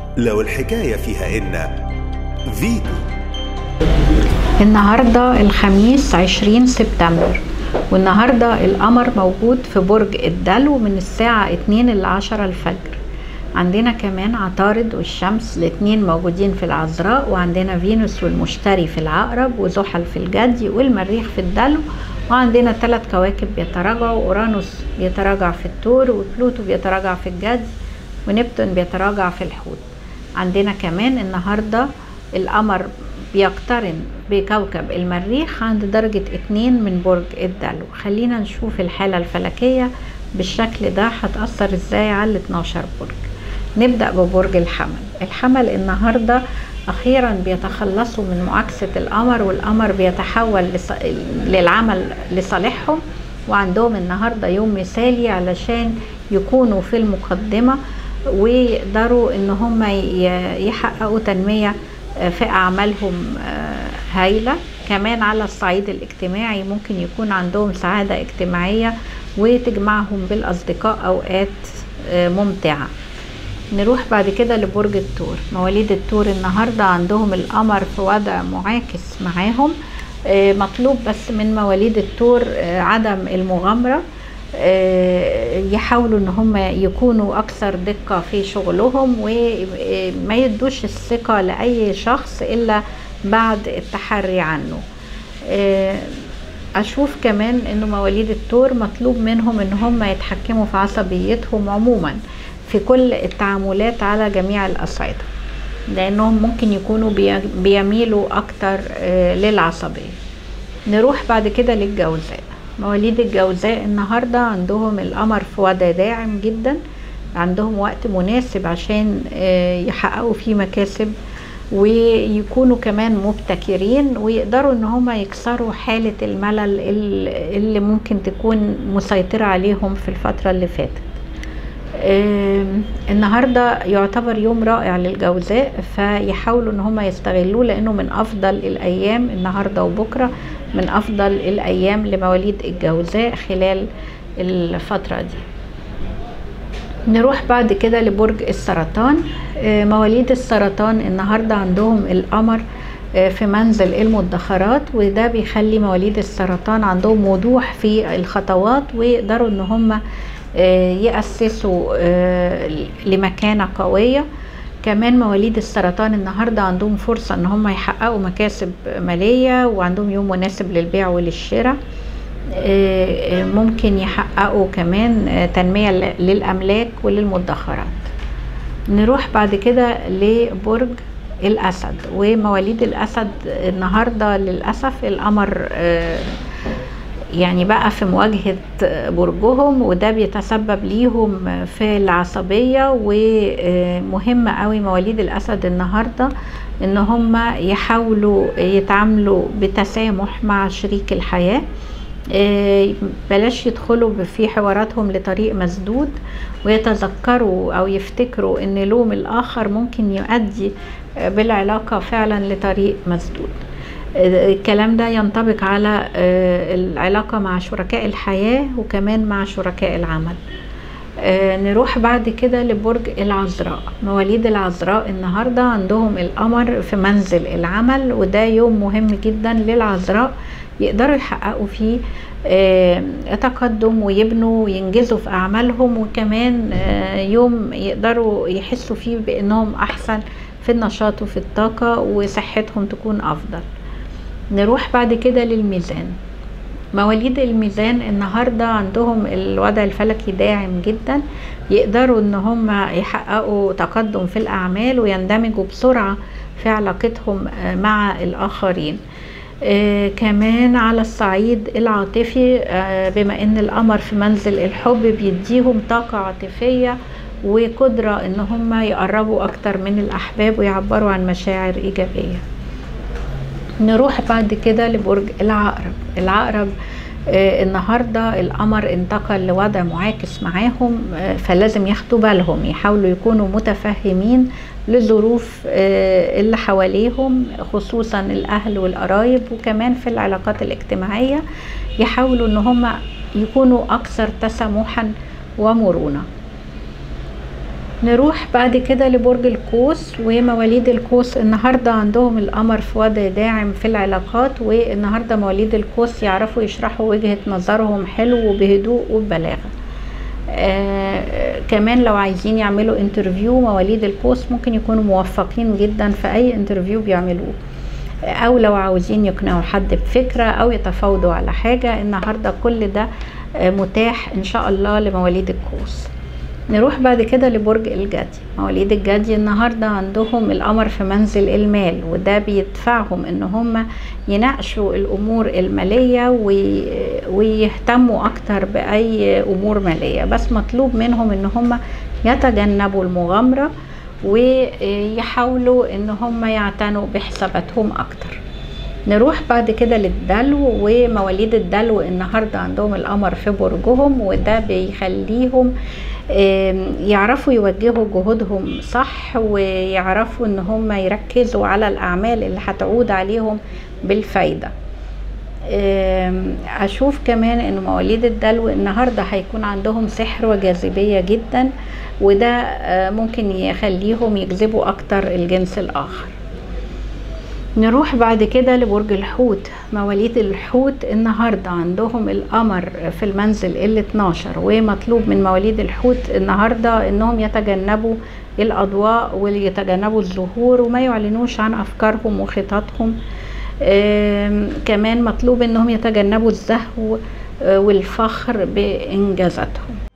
لو الحكاية فيها إن فيتو النهاردة الخميس 20 سبتمبر والنهاردة القمر موجود في برج الدلو من الساعة 2 ل 10 الفجر عندنا كمان عطارد والشمس الاتنين موجودين في العذراء وعندنا فينوس والمشتري في العقرب وزحل في الجدي والمريخ في الدلو وعندنا ثلاث كواكب بيتراجعوا اورانوس بيتراجع في الثور وبلوتو بيتراجع في الجدي ونبتون بيتراجع في الحوت عندنا كمان النهارده القمر بيقترن بكوكب المريخ عند درجة اتنين من برج الدلو خلينا نشوف الحالة الفلكية بالشكل ده هتأثر ازاي على ال 12 برج نبدأ ببرج الحمل الحمل النهاردة أخيرا بيتخلصوا من معاكسة القمر والقمر بيتحول لص... للعمل لصالحهم وعندهم النهاردة يوم مثالي علشان يكونوا في المقدمة ويقدروا ان هم يحققوا تنمية في أعمالهم هايلة كمان على الصعيد الاجتماعي ممكن يكون عندهم سعادة اجتماعية وتجمعهم بالأصدقاء أوقات ممتعة نروح بعد كده لبرج الثور مواليد الثور النهاردة عندهم القمر في وضع معاكس معاهم مطلوب بس من مواليد الثور عدم المغامرة يحاولوا ان هم يكونوا اكثر دقة في شغلهم وما يدوش الثقة لاي شخص الا بعد التحري عنه اشوف كمان انه مواليد الثور مطلوب منهم ان هم يتحكموا في عصبيتهم عموما في كل التعاملات على جميع الاصعدة لانهم ممكن يكونوا بيميلوا اكتر للعصبية نروح بعد كده للجوزاء مواليد الجوزاء النهاردة عندهم القمر في وضع داعم جدا عندهم وقت مناسب عشان يحققوا فيه مكاسب ويكونوا كمان مبتكرين ويقدروا ان هم يكسروا حالة الملل اللي ممكن تكون مسيطرة عليهم في الفترة اللي فاتت النهاردة يعتبر يوم رائع للجوزاء فيحاولوا ان هم يستغلوه لانه من افضل الايام النهاردة وبكرة من افضل الايام لمواليد الجوزاء خلال الفترة دي نروح بعد كده لبرج السرطان مواليد السرطان النهاردة عندهم القمر في منزل المدخرات وده بيخلي مواليد السرطان عندهم وضوح في الخطوات ويقدروا ان هم يأسسوا لمكانة قوية كمان مواليد السرطان النهاردة عندهم فرصة ان هم يحققوا مكاسب مالية وعندهم يوم مناسب للبيع وللشراء ممكن يحققوا كمان تنمية للأملاك وللمدخرات نروح بعد كده لبرج الأسد ومواليد الأسد النهاردة للأسف القمر يعني بقى في مواجهة برجهم وده بيتسبب ليهم في العصبية ومهم قوي مواليد الأسد النهاردة ان هم يحاولوا يتعاملوا بتسامح مع شريك الحياة بلاش يدخلوا في حواراتهم لطريق مسدود ويتذكروا او يفتكروا ان لوم الاخر ممكن يؤدي بالعلاقة فعلا لطريق مسدود الكلام ده ينطبق على العلاقة مع شركاء الحياة وكمان مع شركاء العمل نروح بعد كده لبرج العذراء مواليد العذراء النهاردة عندهم القمر في منزل العمل وده يوم مهم جدا للعذراء يقدروا يحققوا فيه تقدم ويبنوا وينجزوا في أعمالهم وكمان يوم يقدروا يحسوا فيه بأنهم أحسن في النشاط وفي الطاقة وصحتهم تكون أفضل نروح بعد كده للميزان مواليد الميزان النهارده عندهم الوضع الفلكي داعم جدا يقدروا ان هم يحققوا تقدم في الاعمال ويندمجوا بسرعه في علاقتهم مع الاخرين آه كمان على الصعيد العاطفي آه بما ان القمر في منزل الحب بيديهم طاقه عاطفيه وقدره ان هم يقربوا اكتر من الاحباب ويعبروا عن مشاعر ايجابيه نروح بعد كده لبرج العقرب العقرب آه النهاردة القمر انتقل لوضع معاكس معاهم آه فلازم ياخدوا بالهم يحاولوا يكونوا متفهمين لظروف آه اللي حواليهم خصوصا الأهل والقرايب وكمان في العلاقات الاجتماعية يحاولوا ان هم يكونوا أكثر تسامحا ومرونة نروح بعد كده لبرج القوس ومواليد القوس النهاردة عندهم القمر في وضع داعم في العلاقات والنهاردة مواليد القوس يعرفوا يشرحوا وجهة نظرهم حلو وبهدوء وببلاغة آه كمان لو عايزين يعملوا انترفيو مواليد القوس ممكن يكونوا موفقين جدا في اي انترفيو بيعملوه او لو عاوزين يقنعوا حد بفكرة او يتفاوضوا على حاجة النهاردة كل ده آه متاح ان شاء الله لمواليد القوس نروح بعد كده لبرج الجدي مواليد الجدي النهارده عندهم القمر في منزل المال وده بيدفعهم ان هم يناقشوا الامور الماليه ويهتموا اكتر باي امور ماليه بس مطلوب منهم ان هم يتجنبوا المغامره ويحاولوا ان هم يعتنوا بحساباتهم اكتر نروح بعد كده للدلو ومواليد الدلو النهارده عندهم القمر في برجهم وده بيخليهم يعرفوا يوجهوا جهودهم صح ويعرفوا ان هم يركزوا على الاعمال اللي هتعود عليهم بالفايده اشوف كمان ان مواليد الدلو النهارده هيكون عندهم سحر وجاذبيه جدا وده ممكن يخليهم يجذبوا اكتر الجنس الاخر نروح بعد كده لبرج الحوت مواليد الحوت النهاردة عندهم القمر في المنزل ال 12 ومطلوب من مواليد الحوت النهاردة انهم يتجنبوا الاضواء ويتجنبوا الظهور وما يعلنوش عن افكارهم وخططهم كمان مطلوب انهم يتجنبوا الزهو والفخر بانجازاتهم